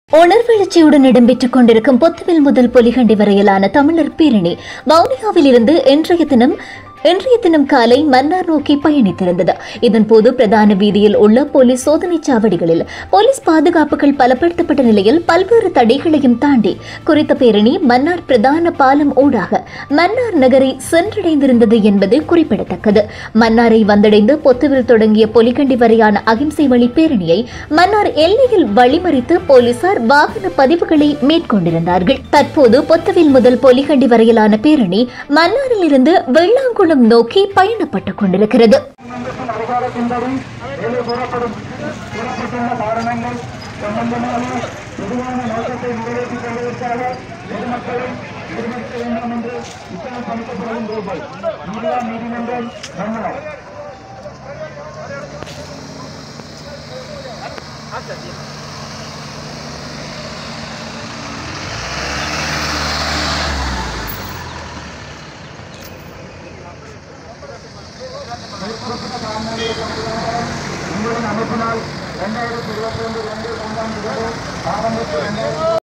உணர்வெழுச்சியுடன் இடம்பெற்றுக் கொண்டிருக்கும் பொத்துவில் முதல் பொலிகண்டி வரையிலான தமிழர் பேரணி வவுனியாவில் இருந்து இன்றைய தினம் இன்றைய தினம் காலை மன்னார் நோக்கி பயணித்திருந்தது இதன்போது பிரதான வீதியில் உள்ள போலீஸ் சோதனைச் சாவடிகளில் போலீஸ் பாதுகாப்புகள் பலப்படுத்தப்பட்ட நிலையில் பல்வேறு தடைகளையும் தாண்டி குறித்த பேரணி மன்னார் பிரதான பாலம் ஊடாக மன்னார் நகரை சென்றடைந்திருந்தது என்பது குறிப்பிடத்தக்கது மன்னாரை வந்தடைந்து பொத்துவில் தொடங்கிய பொலிகண்டி வரையான அகிம்சை வழி பேரணியை மன்னார் எல்லையில் வழிமறித்து போலீசார் வாகன பதிவுகளை மேற்கொண்டிருந்தார்கள் தற்போது பொத்துவில் முதல் பொலிகண்டி வரையிலான பேரணி மன்னாரில் இருந்து வெள்ளாங்குளம் நோக்கி பயணப்பட்டுக் கொண்டிருக்கிறது நீதிமன்றத்தின் அதிகாரத்தின்படி மேலே கூறப்படும் கூறப்பட்டுள்ள காரணங்கள் சம்பந்தமான பொதுவான நோக்கத்தை நிறைவேற்றிக் கொள்வதற்காக பொதுமக்களை நிர்ணயிக்க வேண்டும் என்று உத்தரவு பணிக்கப்படும் ரூபாய் இந்தியா நீதிமன்றம் மன்னனம் மேற்குறிப்பிட்ட காரணங்களை கொண்டுள்ளதாக உங்களின் அமைப்பினால் இரண்டாயிரத்தி இருபத்தி ஒன்று இரண்டு இரண்டாம் தேதி ஆரம்பித்து இரண்டாயிரத்தி